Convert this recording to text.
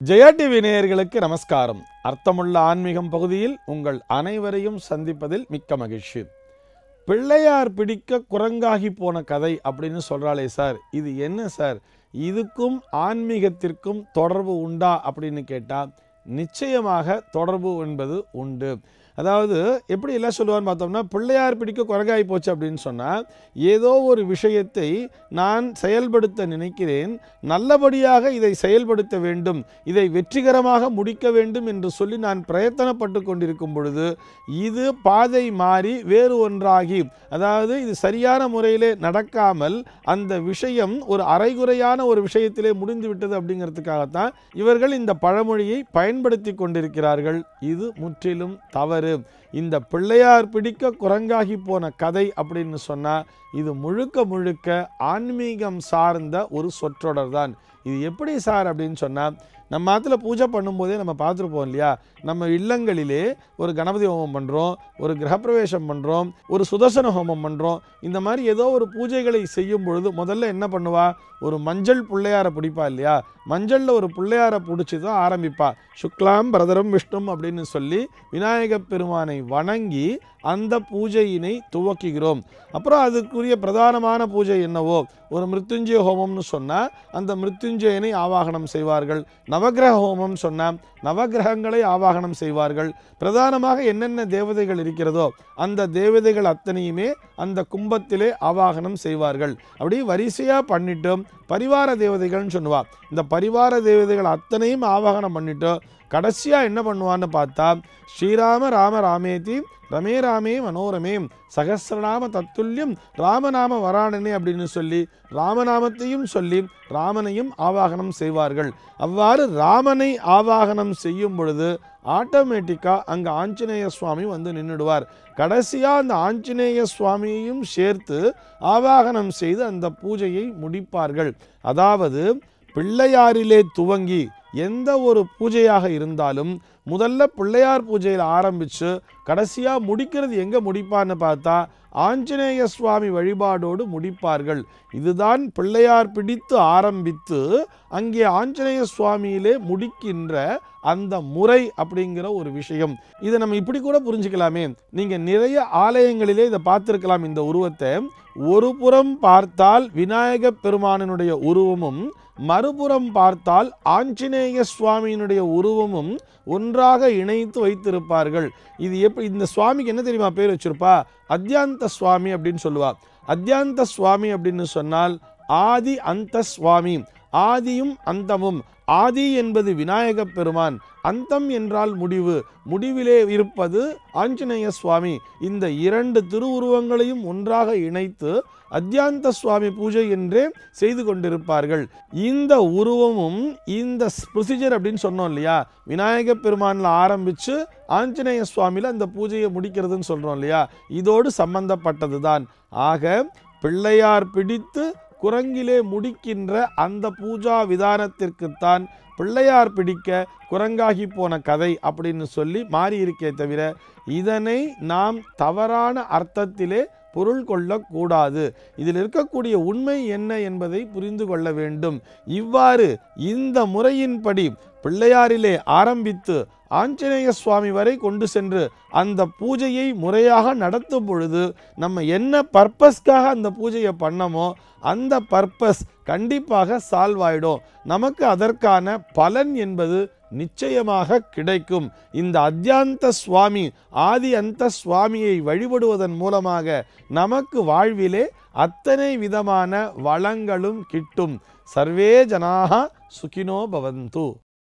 Jaya TV நேயர்களுக்கு நமஸ்காரம் அர்த்தமுள்ள ஆன்மீகம் பகுதியில் உங்கள் அனைவரையும் சந்திப்பதில் மிக்க மகிழ்ச்சி பிள்ளையார் பிடிக்க குரங்காகி போன கதை அப்படின்னு சொல்றாளே சார் இது என்ன சார் இதுக்கும் ஆன்மீகத்திற்கும் தொடர்பு உண்டா அப்படின்னு கேட்டால் நிச்சயமாக தொடர்பு என்பது உண்டு அதாவது எப்படி எல்லாம் சொல்லுவான்னு பார்த்தோம்னா பிள்ளையார் பிடிக்க குரங்காய் போச்சு அப்படின்னு சொன்னால் ஏதோ ஒரு விஷயத்தை நான் செயல்படுத்த நினைக்கிறேன் நல்லபடியாக இதை செயல்படுத்த வேண்டும் இதை வெற்றிகரமாக முடிக்க வேண்டும் என்று சொல்லி நான் பிரயத்தனப்பட்டு கொண்டிருக்கும் பொழுது இது பாதை மாறி வேறு ஒன்றாகி அதாவது இது சரியான முறையிலே நடக்காமல் அந்த விஷயம் ஒரு அரைகுறையான ஒரு விஷயத்திலே முடிந்து விட்டது அப்படிங்கிறதுக்காகத்தான் இவர்கள் இந்த பழமொழியை பயன்படுத்தி கொண்டிருக்கிறார்கள் இது முற்றிலும் தவறு இந்த பிள்ளையார் பிடிக்க குரங்காகி போன கதை அப்படின்னு சொன்னா இது முழுக்க முழுக்க ஆன்மீகம் சார்ந்த ஒரு சொற்றொடர் தான் இது எப்படி சார் அப்படின்னு சொன்னா நம்ம ஆத்துல பூஜை பண்ணும்போதே நம்ம பார்த்துருப்போம் இல்லையா நம்ம இல்லங்களிலே ஒரு கணபதி ஹோமம் பண்ணுறோம் ஒரு கிரகப்பிரவேசம் பண்ணுறோம் ஒரு சுதர்சன ஹோமம் பண்ணுறோம் இந்த மாதிரி ஏதோ ஒரு பூஜைகளை செய்யும் பொழுது முதல்ல என்ன பண்ணுவா ஒரு மஞ்சள் பிள்ளையாரை பிடிப்பா இல்லையா மஞ்சளில் ஒரு பிள்ளையாரை பிடிச்சி தான் ஆரம்பிப்பா சுக்லாம் பிரதரம் விஷ்ணும் அப்படின்னு சொல்லி விநாயகப் பெருமானை வணங்கி அந்த பூஜையினை துவக்குகிறோம் அப்புறம் அதுக்குரிய பிரதானமான பூஜை என்னவோ ஒரு மிருத்யுஞ்சய ஹோமம்னு சொன்னால் அந்த மிருத்யுஞ்சயனை ஆவாகனம் செய்வார்கள் நவகிரக ஹோமம் சொன்னால் நவகிரகங்களை ஆவாகனம் செய்வார்கள் பிரதானமாக என்னென்ன தேவதைகள் இருக்கிறதோ அந்த தேவதைகள் அத்தனையுமே அந்த கும்பத்திலே ஆவாகனம் செய்வார்கள் அப்படி வரிசையாக பண்ணிட்டும் பரிவார தேவதைகள்னு சொல்லுவா இந்த பரிவார தேவதைகள் அத்தனையும் ஆவாகனம் பண்ணிட்டு கடைசியாக என்ன பண்ணுவான்னு பார்த்தா ஸ்ரீராம ராம ராமேதி ரமே ராமே மனோரமே சகசிரநாம தத்துல்யம் ராமநாம வராணனே அப்படின்னு சொல்லி ராமநாமத்தையும் சொல்லி ராமனையும் ஆவாகனம் செய்வார்கள் அவ்வாறு ராமனை ஆவாகனம் செய்யும் பொழுது ஆட்டோமேட்டிக்காக அங்கே ஆஞ்சநேய சுவாமி வந்து நின்றுடுவார் கடைசியாக அந்த ஆஞ்சநேய சுவாமியையும் சேர்த்து ஆவாகனம் செய்து அந்த பூஜையை முடிப்பார்கள் அதாவது பிள்ளையாரிலே துவங்கி எந்த ஒரு பூஜையாக இருந்தாலும் முதல்ல பிள்ளையார் பூஜையில் ஆரம்பித்து கடைசியாக முடிக்கிறது எங்கே முடிப்பான்னு பார்த்தா ஆஞ்சநேய சுவாமி வழிபாடோடு முடிப்பார்கள் இதுதான் பிள்ளையார் பிடித்து ஆரம்பித்து அங்கே ஆஞ்சநேய சுவாமியிலே முடிக்கின்ற அந்த முறை அப்படிங்கிற ஒரு விஷயம் இதை நம்ம இப்படி கூட புரிஞ்சுக்கலாமே நீங்கள் நிறைய ஆலயங்களிலே இதை பார்த்துருக்கலாம் இந்த உருவத்தை ஒரு புறம் பார்த்தால் விநாயக பெருமானினுடைய உருவமும் மறுபுறம் பார்த்தால் ஆஞ்சநேய சுவாமியினுடைய உருவமும் ஒன்றாக இணைத்து வைத்திருப்பார்கள் இது எப்படி இந்த சுவாமிக்கு என்ன தெரியுமா பேர் வச்சிருப்பா அத்தியாந்த சுவாமி அப்படின்னு சொல்லுவா அத்தியாந்த சுவாமி அப்படின்னு சொன்னால் ஆதி அந்த சுவாமி ஆதியும் அந்தமும் ஆதி என்பது விநாயக பெருமான் அந்தம் என்றால் முடிவு முடிவிலே இருப்பது ஆஞ்சநேய சுவாமி இந்த இரண்டு திருவுருவங்களையும் ஒன்றாக இணைத்து அத்தியாந்த சுவாமி பூஜை என்றே செய்து கொண்டிருப்பார்கள் இந்த உருவமும் இந்த ப்ரொசீஜர் அப்படின்னு சொன்னோம் இல்லையா விநாயக பெருமானில் ஆரம்பித்து ஆஞ்சநேய சுவாமியில் அந்த பூஜையை முடிக்கிறதுன்னு சொல்கிறோம் இல்லையா இதோடு சம்பந்தப்பட்டது தான் ஆக பிள்ளையார் பிடித்து குரங்கிலே முடிக்கின்ற அந்த பூஜா விதானத்திற்குத்தான் பிள்ளையார் பிடிக்க குரங்காகி போன கதை அப்படின்னு சொல்லி மாறி இருக்கே தவிர இதனை நாம் தவறான அர்த்தத்திலே பொருள் கொள்ளக்கூடாது இதில் இருக்கக்கூடிய உண்மை என்ன என்பதை புரிந்து கொள்ள வேண்டும் இவ்வாறு இந்த முறையின்படி பிள்ளையாரிலே ஆரம்பித்து ஆஞ்சநேய சுவாமி வரை கொண்டு சென்று அந்த பூஜையை முறையாக நடத்தும் பொழுது நம்ம என்ன பர்பஸ்க்காக அந்த பூஜையை பண்ணமோ அந்த பர்பஸ் கண்டிப்பாக சால்வ் ஆயிடும் நமக்கு அதற்கான பலன் என்பது நிச்சயமாக கிடைக்கும் இந்த அத்தியாந்த சுவாமி ஆதி அந்த சுவாமியை வழிபடுவதன் மூலமாக நமக்கு வாழ்விலே அத்தனை விதமான வளங்களும் கிட்டும் சர்வே ஜனாக சுகினோ பவந்து